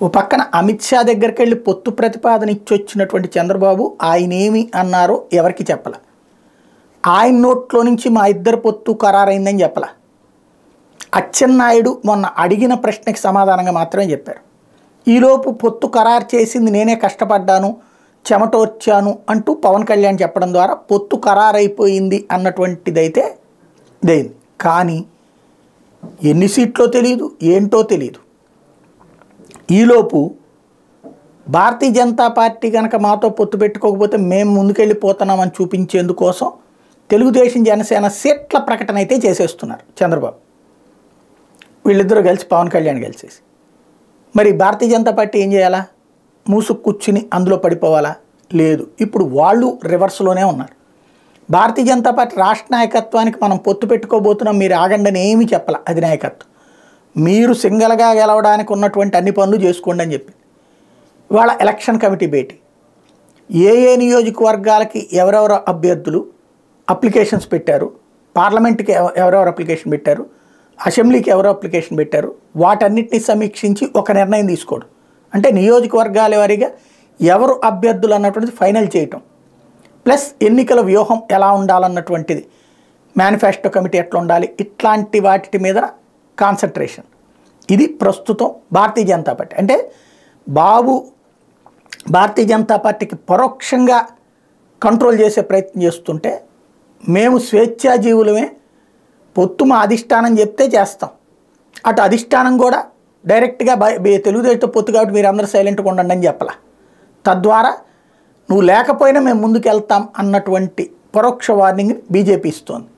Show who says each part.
Speaker 1: ఓ పక్కన అమిత్ షా దగ్గరికి వెళ్ళి పొత్తు ప్రతిపాదన ఇచ్చొచ్చినటువంటి చంద్రబాబు ఆయన ఏమి అన్నారో ఎవరికి చెప్పల ఆయన నోట్లో నుంచి మా ఇద్దరు పొత్తు ఖరారైందని చెప్పల అచ్చెన్నాయుడు మొన్న అడిగిన ప్రశ్నకి సమాధానంగా మాత్రమే చెప్పారు ఈలోపు పొత్తు ఖరారు చేసింది నేనే కష్టపడ్డాను చెమటోర్చాను అంటూ పవన్ కళ్యాణ్ చెప్పడం ద్వారా పొత్తు ఖరారైపోయింది అన్నటువంటిదైతే ఇదైంది కానీ ఎన్ని సీట్లో తెలియదు ఏంటో తెలియదు ఈలోపు భారతీయ జనతా పార్టీ కనుక మాతో పొత్తు పెట్టుకోకపోతే మేము ముందుకెళ్ళిపోతున్నామని చూపించేందుకోసం తెలుగుదేశం జనసేన సీట్ల ప్రకటన అయితే చేసేస్తున్నారు చంద్రబాబు వీళ్ళిద్దరూ కలిసి పవన్ కళ్యాణ్ కలిసేసి మరి భారతీయ జనతా పార్టీ ఏం చేయాలా మూసుకు కూర్చుని అందులో పడిపోవాలా లేదు ఇప్పుడు వాళ్ళు రివర్స్లోనే ఉన్నారు భారతీయ జనతా పార్టీ రాష్ట్ర నాయకత్వానికి మనం పొత్తు పెట్టుకోబోతున్నాం మీరు ఆగండి అని ఏమీ చెప్పాల అధినాయకత్వం మీరు సింగల్గా గెలవడానికి ఉన్నటువంటి అన్ని పనులు చేసుకోండి అని చెప్పి ఇవాళ ఎలక్షన్ కమిటీ భేటీ ఏ ఏ నియోజకవర్గాలకి ఎవరెవరు అభ్యర్థులు అప్లికేషన్స్ పెట్టారు పార్లమెంట్కి ఎవ- ఎవరెవరు అప్లికేషన్ పెట్టారు అసెంబ్లీకి ఎవరు అప్లికేషన్ పెట్టారు వాటన్నిటిని సమీక్షించి ఒక నిర్ణయం తీసుకోవడం అంటే నియోజకవర్గాల వారీగా ఎవరు అభ్యర్థులు అన్నటువంటిది ఫైనల్ చేయటం ప్లస్ ఎన్నికల వ్యూహం ఎలా ఉండాలన్నటువంటిది మేనిఫెస్టో కమిటీ ఎట్లా ఉండాలి ఇట్లాంటి వాటి మీద కాన్సన్ట్రేషన్ ఇది ప్రస్తుతం భారతీయ జనతా పార్టీ అంటే బాబు భారతీయ జనతా పార్టీకి పరోక్షంగా కంట్రోల్ చేసే ప్రయత్నం చేస్తుంటే మేము స్వేచ్ఛాజీవులమే పొత్తు మా అధిష్టానం చెప్తే చేస్తాం అటు అధిష్టానం కూడా డైరెక్ట్గా బయ- బే- తెలుగుదేశంతో పొత్తు కాబట్టి మీరు అందరూ సైలెంట్గా ఉండండి అని చెప్పాల తద్వారా నువ్వు లేకపోయినా మేము ముందుకు వెళ్తాం అన్నటువంటి పరోక్ష వార్నింగ్ బీజేపీ ఇస్తోంది